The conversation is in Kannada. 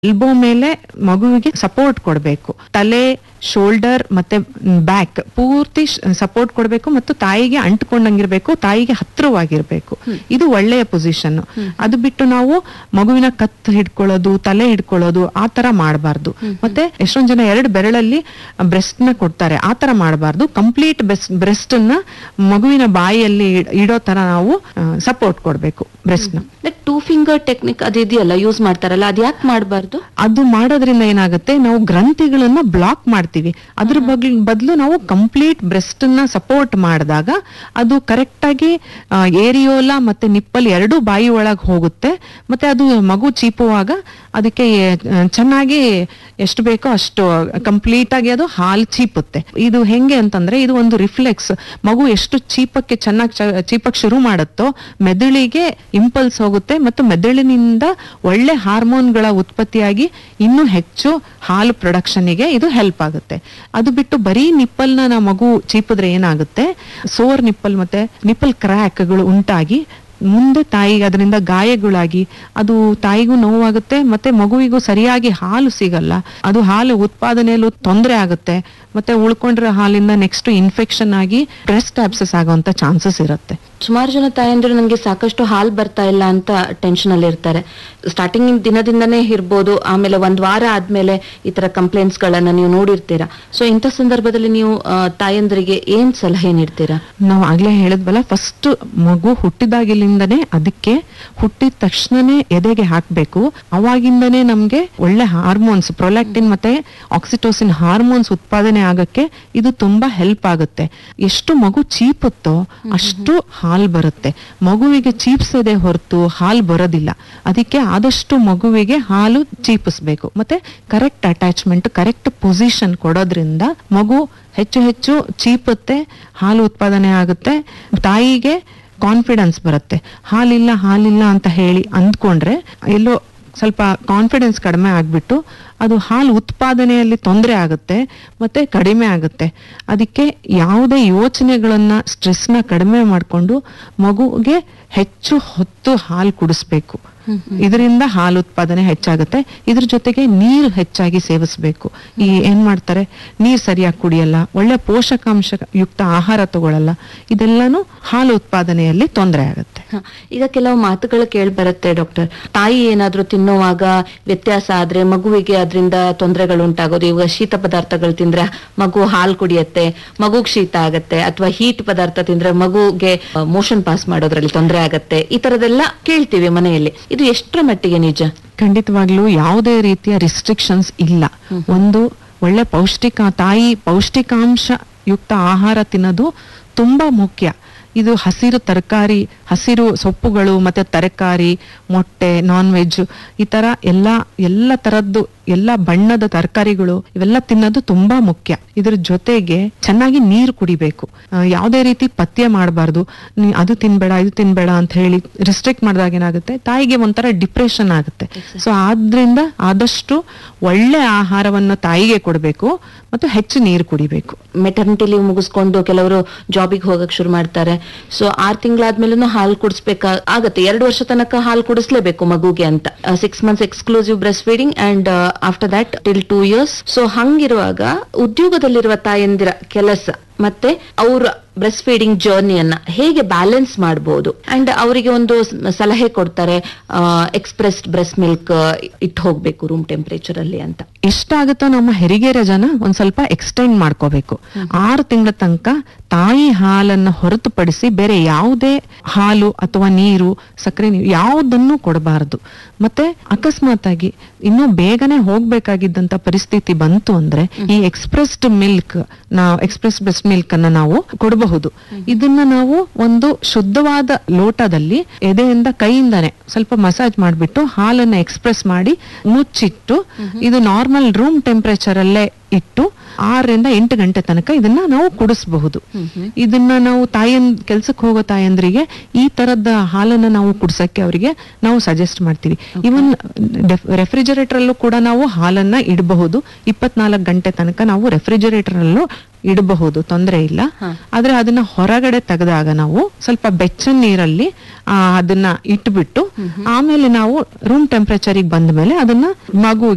ಎಲ್ಬೋ ಮೇಲೆ ಮಗುವಿಗೆ ಸಪೋರ್ಟ್ ಕೊಡಬೇಕು ತಲೆ ಶೋಲ್ಡರ್ ಮತ್ತೆ ಬ್ಯಾಕ್ ಪೂರ್ತಿ ಸಪೋರ್ಟ್ ಕೊಡಬೇಕು ಮತ್ತು ತಾಯಿಗೆ ಅಂಟ್ಕೊಂಡಂಗಿರ್ಬೇಕು ತಾಯಿಗೆ ಹತ್ರವಾಗಿರ್ಬೇಕು ಇದು ಒಳ್ಳೆಯ ಪೊಸಿಷನ್ ಅದು ಬಿಟ್ಟು ನಾವು ಮಗುವಿನ ಕತ್ ಹಿಡ್ಕೊಳ್ಳೋದು ತಲೆ ಹಿಡ್ಕೊಳ್ಳೋದು ಆ ತರ ಮಾಡಬಾರ್ದು ಮತ್ತೆ ಎಷ್ಟೊಂದ್ ಜನ ಎರಡು ಬೆರಳಲ್ಲಿ ಬ್ರೆಸ್ಟ್ ನ ಕೊಡ್ತಾರೆ ಆ ತರ ಮಾಡಬಾರ್ದು ಕಂಪ್ಲೀಟ್ ಬ್ರೆಸ್ಟ್ ನ ಮಗುವಿನ ಬಾಯಿಯಲ್ಲಿ ಇಡ್- ಇಡೋ ತರ ನಾವು ಸಪೋರ್ಟ್ ಕೊಡ್ಬೇಕು ಬ್ರೆಸ್ಟ್ ನ ಟೂ ಫಿಂಗರ್ ಟೆಕ್ನಿಕ್ ಅದು ಇದೆಯಲ್ಲ ಯೂಸ್ ಮಾಡ್ತಾರಲ್ಲ ಅದ್ ಯಾಕೆ ಮಾಡಬಾರ್ದು ಅದು ಮಾಡೋದ್ರಿಂದ ಏನಾಗುತ್ತೆ ನಾವು ಗ್ರಂಥಿಗಳನ್ನ ಬ್ಲಾಕ್ ಮಾಡ್ತೀವಿ ಅದ್ರ ಬಗ್ಲ್ ಬದಲು ನಾವು ಕಂಪ್ಲೀಟ್ ಬ್ರೆಸ್ಟ್ ನ ಸಪೋರ್ಟ್ ಮಾಡಿದಾಗ ಅದು ಕರೆಕ್ಟ್ ಆಗಿ ಏರಿಯೋಲಾ ಮತ್ತೆ ನಿಪ್ಪಲ್ ಎರಡೂ ಬಾಯಿ ಒಳಗೆ ಹೋಗುತ್ತೆ ಮತ್ತೆ ಅದು ಮಗು ಚೀಪುವಾಗ ಅದಕ್ಕೆ ಆ, ಚೆನ್ನಾಗಿ ಎಷ್ಟು ಬೇಕೋ ಅಷ್ಟು ಕಂಪ್ಲೀಟ್ ಆಗಿ ಅದು ಹಾಲು ಚೀಪುತ್ತೆ ಇದು ಹೆಂಗೆ ಅಂತಂದ್ರೆ ಇದು ಒಂದು ರಿಫ್ಲೆಕ್ಸ್ ಮಗು ಎಷ್ಟು ಚೀಪಕ್ಕೆ ಚೆನ್ನಾಗಿ ಚೀಪಕ್ಕೆ ಶುರು ಮಾಡುತ್ತೋ ಮೆದುಳಿಗೆ ಇಂಪಲ್ಸ್ ಹೋಗುತ್ತೆ ಮತ್ತು ಮೆದುಳಿನಿಂದ ಒಳ್ಳೆ ಹಾರ್ಮೋನ್ಗಳ ಉತ್ಪತ್ತಿಯಾಗಿ ಇನ್ನೂ ಹೆಚ್ಚು ಹಾಲು ಪ್ರೊಡಕ್ಷನ್ಗೆ ಇದು ಹೆಲ್ಪ್ ಆಗುತ್ತೆ ಅದು ಬಿಟ್ಟು ಬರೀ ನಿಪ್ಪಲ್ನ ನಾ ಮಗು ಚೀಪಿದ್ರೆ ಏನಾಗುತ್ತೆ ಸೋರ್ ನಿಪ್ಪಲ್ ಮತ್ತೆ ನಿಪ್ಪಲ್ ಕ್ರ್ಯಾಕ್ಗಳು ಉಂಟಾಗಿ ಮುಂದೆ ತಾಯಿಗೆ ಅದರಿಂದ ಗಾಯಗಳಾಗಿ ಅದು ತಾಯಿಗೂ ನೋವಾಗುತ್ತೆ ಮತ್ತೆ ಮಗುವಿಗೂ ಸರಿಯಾಗಿ ಹಾಲು ಸಿಗಲ್ಲ ಅದು ಹಾಲು ಉತ್ಪಾದನೆಯಲ್ಲೂ ತೊಂದರೆ ಆಗುತ್ತೆ ಮತ್ತೆ ಉಳ್ಕೊಂಡಿರೋ ಹಾಲಿಂದ ನೆಕ್ಸ್ಟ್ ಇನ್ಫೆಕ್ಷನ್ ಆಗಿ ಬ್ರೆಸ್ಟ್ ಆಬ್ಸಸ್ ಆಗುವಂತ ಚಾನ್ಸಸ್ ಇರುತ್ತೆ ಸುಮಾರು ಜನ ತಾಯಂದಿರು ನನಗೆ ಸಾಕಷ್ಟು ಹಾಲ್ ಬರ್ತಾ ಇಲ್ಲ ಅಂತ ಟೆನ್ಷನ್ ಅಲ್ಲಿ ಇರ್ತಾರೆ ಸ್ಟಾರ್ಟಿಂಗ್ ದಿನದಿಂದನೇ ಇರ್ಬೋದು ಆಮೇಲೆ ಒಂದ್ ವಾರ ಆದ್ಮೇಲೆ ಈ ತರ ಕಂಪ್ಲೇಂಟ್ಸ್ ಗಳನ್ನ ನೀವು ನೋಡಿರ್ತೀರಾ ಸೊ ಇಂಥ ಸಂದರ್ಭದಲ್ಲಿ ನೀವು ಆ, ತಾಯಂದಿರಿಗೆ ಏನ್ ಸಲಹೆ ನೀಡ್ತೀರಾ ನಾವು ಆಗ್ಲೇ ಹೇಳಿದ್ವಲ್ಲ ಫಸ್ಟ್ ಮಗು ಹುಟ್ಟಿದಾಗಿಲಿಂದನೇ ಅದಕ್ಕೆ ಹುಟ್ಟಿದ ತಕ್ಷಣನೇ ಎದೆಗೆ ಹಾಕ್ಬೇಕು ಅವಾಗಿಂದನೇ ನಮ್ಗೆ ಒಳ್ಳೆ ಹಾರ್ಮೋನ್ಸ್ ಪ್ರೊಲ್ಯಾಕ್ಟಿನ್ ಮತ್ತೆ ಆಕ್ಸಿಟೋಸಿನ್ ಹಾರ್ಮೋನ್ಸ್ ಉತ್ಪಾದನೆ ಆಗಕ್ಕೆ ಇದು ತುಂಬಾ ಹೆಲ್ಪ್ ಆಗುತ್ತೆ ಎಷ್ಟು ಮಗು ಚೀಪುತ್ತೋ ಅಷ್ಟು ಹಾಲ್ ಬರುತ್ತೆ ಮಗುವಿಗೆ ಚೀಪ್ಸದೆ ಹೊರತು ಹಾಲ್ ಬರೋದಿಲ್ಲ ಅದಕ್ಕೆ ಆದಷ್ಟು ಮಗುವಿಗೆ ಹಾಲು ಚೀಪಿಸ್ಬೇಕು ಮತ್ತೆ ಕರೆಕ್ಟ್ ಅಟ್ಯಾಚ್ಮೆಂಟ್ ಕರೆಕ್ಟ್ ಪೊಸಿಷನ್ ಕೊಡೋದ್ರಿಂದ ಮಗು ಹೆಚ್ಚು ಹೆಚ್ಚು ಚೀಪುತ್ತೆ ಹಾಲು ಉತ್ಪಾದನೆ ಆಗುತ್ತೆ ತಾಯಿಗೆ ಕಾನ್ಫಿಡೆನ್ಸ್ ಬರುತ್ತೆ ಹಾಲಿಲ್ಲ ಹಾಲಿಲ್ಲ ಅಂತ ಹೇಳಿ ಅಂದ್ಕೊಂಡ್ರೆ ಎಲ್ಲೋ ಸ್ವಲ್ಪ ಕಾನ್ಫಿಡೆನ್ಸ್ ಕಡಿಮೆ ಆಗ್ಬಿಟ್ಟು ಅದು ಹಾಲು ಉತ್ಪಾದನೆಯಲ್ಲಿ ತೊಂದರೆ ಆಗುತ್ತೆ ಮತ್ತೆ ಕಡಿಮೆ ಆಗುತ್ತೆ ಅದಕ್ಕೆ ಯಾವುದೇ ಯೋಚನೆಗಳನ್ನ ಸ್ಟ್ರೆಸ್ನ ಕಡಿಮೆ ಮಾಡಿಕೊಂಡು ಮಗುಗೆ ಹೆಚ್ಚು ಹೊತ್ತು ಹಾಲು ಕುಡಿಸ್ಬೇಕು ಇದರಿಂದ ಹಾಲು ಉತ್ಪಾದನೆ ಹೆಚ್ಚಾಗುತ್ತೆ ಇದ್ರ ಜೊತೆಗೆ ನೀರು ಹೆಚ್ಚಾಗಿ ಸೇವಿಸ್ಬೇಕು ಈ ಏನ್ ಮಾಡ್ತಾರೆ ನೀರ್ ಸರಿಯಾಗಿ ಕುಡಿಯಲ್ಲ ಒಳ್ಳೆ ಪೋಷಕಾಂಶ ಯುಕ್ತ ಆಹಾರ ತಗೊಳಲ್ಲ ಇದೆಲ್ಲಾನು ಹಾಲು ಉತ್ಪಾದನೆಯಲ್ಲಿ ತೊಂದರೆ ಆಗುತ್ತೆ ಹ, ಈಗ ಕೆಲವು ಮಾತುಗಳು ಕೇಳಿ ಬರುತ್ತೆ ಡಾಕ್ಟರ್ ತಾಯಿ ಏನಾದ್ರೂ ತಿನ್ನುವಾಗ ವ್ಯತ್ಯಾಸ ಆದ್ರೆ ಮಗುವಿಗೆ ಅದರಿಂದ ತೊಂದರೆಗಳು ಉಂಟಾಗೋದು ಇವಾಗ ಶೀತ ಪದಾರ್ಥಗಳು ತಿಂದ್ರೆ ಮಗು ಹಾಲು ಕುಡಿಯತ್ತೆ ಮಗುಗ್ ಶೀತ ಆಗತ್ತೆ ಅಥವಾ ಹೀಟ್ ಪದಾರ್ಥ ತಿಂದ್ರೆ ಮಗುಗೆ ಮೋಷನ್ ಪಾಸ್ ಮಾಡೋದ್ರಲ್ಲಿ ತೊಂದರೆ ಆಗತ್ತೆ ಈ ತರದೆಲ್ಲ ಕೇಳ್ತೀವಿ ಮನೆಯಲ್ಲಿ ಇದು ಎಷ್ಟರ ಮಟ್ಟಿಗೆ ನಿಜ ಖಂಡಿತವಾಗ್ಲೂ ಯಾವುದೇ ರೀತಿಯ ರಿಸ್ಟ್ರಿಕ್ಷನ್ಸ್ ಇಲ್ಲ ಒಂದು ಒಳ್ಳೆ ಪೌಷ್ಟಿಕ ತಾಯಿ ಪೌಷ್ಟಿಕಾಂಶ ಯುಕ್ತ ಆಹಾರ ತಿನ್ನೋದು ತುಂಬಾ ಮುಖ್ಯ ಇದು ಹಸಿರು ತರಕಾರಿ ಹಸಿರು ಸೊಪ್ಪುಗಳು ಮತ್ತೆ ತರಕಾರಿ ಮೊಟ್ಟೆ ನಾನ್ ವೆಜ್ ಈ ತರ ಎಲ್ಲ ಎಲ್ಲ ತರದ್ದು ಎಲ್ಲ ಬಣ್ಣದ ತರಕಾರಿಗಳು ಇವೆಲ್ಲ ತಿನ್ನೋದು ತುಂಬಾ ಮುಖ್ಯ ಇದ್ರ ಜೊತೆಗೆ ಚೆನ್ನಾಗಿ ನೀರು ಕುಡಿಬೇಕು ಆ, ಯಾವುದೇ ರೀತಿ ಪಥ್ಯ ಮಾಡಬಾರ್ದು ಅದು ತಿನ್ಬೇಡ ಇದು ತಿನ್ಬೇಡ ಅಂತ ಹೇಳಿ ರಿಸ್ಟ್ರಿಕ್ಟ್ ಮಾಡಿದಾಗ ಏನಾಗುತ್ತೆ ತಾಯಿಗೆ ಒಂಥರ ಡಿಪ್ರೆಷನ್ ಆಗುತ್ತೆ ಸೊ ಆದ್ರಿಂದ ಆದಷ್ಟು ಒಳ್ಳೆ ಆಹಾರವನ್ನು ತಾಯಿಗೆ ಕೊಡಬೇಕು ಮತ್ತು ಹೆಚ್ಚು ನೀರು ಕುಡಿಬೇಕು ಮೆಟರ್ನಿಟಿ ಲೀವ್ ಮುಗಿಸ್ಕೊಂಡು ಕೆಲವರು ಜಾಬಿಗೆ ಹೋಗಕ್ ಶುರು ಮಾಡ್ತಾರೆ ಸೊ ಆರ್ ತಿಂಗಳಾದ್ಮೇಲೂ ಹಾಲು ಕುಡಿಸ್ಬೇಕಾ ಆಗತ್ತೆ ಎರಡು ವರ್ಷ ತನಕ ಹಾಲು ಕುಡಿಸ್ಲೇಬೇಕು ಮಗುಗೆ ಅಂತ six months exclusive breastfeeding and after that till two years so ಹಂಗಿರುವಾಗ ಉದ್ಯೋಗದಲ್ಲಿರುವ ತಾಯಂದಿರ ಕೆಲಸ ಮತ್ತೆ ಅವರ ಬ್ರೆಸ್ಟ್ ಫೀಡಿಂಗ್ ಜರ್ನಿಯನ್ನ ಹೇಗೆ ಬ್ಯಾಲೆನ್ಸ್ ಮಾಡಬಹುದು ಅಂಡ್ ಅವರಿಗೆ ಒಂದು ಸ- ಸಲಹೆ ಕೊಡ್ತಾರೆ ಎಕ್ಸ್ಪ್ರೆಸ್ಡ್ ಬ್ರೆಸ್ಟ್ ಮಿಲ್ಕ್ ಇಟ್ಟು ಹೋಗ್ಬೇಕು ರೂಮ್ ಟೆಂಪರೇಚರ್ ಅಲ್ಲಿ ಅಂತ ಎಷ್ಟಾಗುತ್ತೋ ನಮ್ಮ ಹೆರಿಗೆ ರಜನ ಒಂದ್ ಸ್ವಲ್ಪ ಎಕ್ಸ್ಟೆಂಡ್ ಮಾಡ್ಕೋಬೇಕು ಆರು ತಿಂಗಳ ತನಕ ತಾಯಿ ಹಾಲನ್ನ ಹೊರತುಪಡಿಸಿ ಬೇರೆ ಯಾವುದೇ ಹಾಲು ಅಥವಾ ನೀರು ಸಕ್ಕರೆ ನೀರು ಯಾವುದನ್ನು ಕೊಡಬಾರದು ಮತ್ತೆ ಅಕಸ್ಮಾತ್ ಆಗಿ ಇನ್ನೂ ಬೇಗನೆ ಹೋಗ್ಬೇಕಾಗಿದ್ದಂತ ಪರಿಸ್ಥಿತಿ ಬಂತು ಅಂದ್ರೆ ಈ ಎಕ್ಸ್ಪ್ರೆಸ್ಡ್ ಮಿಲ್ಕ್ ನಾವು ಎಕ್ಸ್ಪ್ರೆಸ್ ಬ್ರೆಸ್ಟ್ ಮಿಲ್ಕ್ ಅನ್ನ ನಾವು ಕೊಡಬಹುದು ಇದನ್ನ ನಾವು ಒಂದು ಶುದ್ಧವಾದ ಲೋಟದಲ್ಲಿ ಎದೆಯಿಂದ ಕೈಯಿಂದಾನೆ ಸ್ವಲ್ಪ ಮಸಾಜ್ ಮಾಡ್ಬಿಟ್ಟು ಹಾಲನ್ನ ಎಕ್ಸ್ಪ್ರೆಸ್ ಮಾಡಿ ಮುಚ್ಚಿಟ್ಟು ಇದು ನಾರ್ಮಲ್ ರೂಮ್ ಟೆಂಪರೇಚರ್ ಅಲ್ಲೇ ಇಟ್ಟು ಆರರಿಂದ ಎಂಟು ಗಂಟೆ ತನಕ ಇದನ್ನ ನಾವು ಕುಡಿಸಬಹುದು ಇದನ್ನ ನಾವು ತಾಯನ್ ಕೆಲ್ಸಕ್ಕೆ ಹೋಗೋ ತಾಯಂದ್ರಿಗೆ ಈ ತರದ ಹಾಲನ್ನ ನಾವು ಕುಡ್ಸಕ್ಕೆ ಅವರಿಗೆ ನಾವು ಸಜೆಸ್ಟ್ ಮಾಡ್ತೀವಿ ಇವನ್ ರೆಫ್ರಿಜರೇಟರ್ ಅಲ್ಲೂ ಕೂಡ ನಾವು ಹಾಲನ್ನ ಇಡಬಹುದು ಇಪ್ಪತ್ನಾಲ್ಕು ಗಂಟೆ ತನಕ ನಾವು ರೆಫ್ರಿಜರೇಟರ್ ಅಲ್ಲೂ ಇಡಬಹುದು ತೊಂದರೆ ಇಲ್ಲ ಆದ್ರೆ ಅದನ್ನ ಹೊರಗಡೆ ತೆಗೆದಾಗ ನಾವು ಸ್ವಲ್ಪ ಬೆಚ್ಚನ್ ನೀರಲ್ಲಿ ಆ, ಅದನ್ನ ಇಟ್ಬಿಟ್ಟು ಆಮೇಲೆ ನಾವು ರೂಮ್ ಟೆಂಪರೇಚರಿಗೆ ಬಂದ ಮೇಲೆ ಅದನ್ನ ಮಗುವಿಗೆ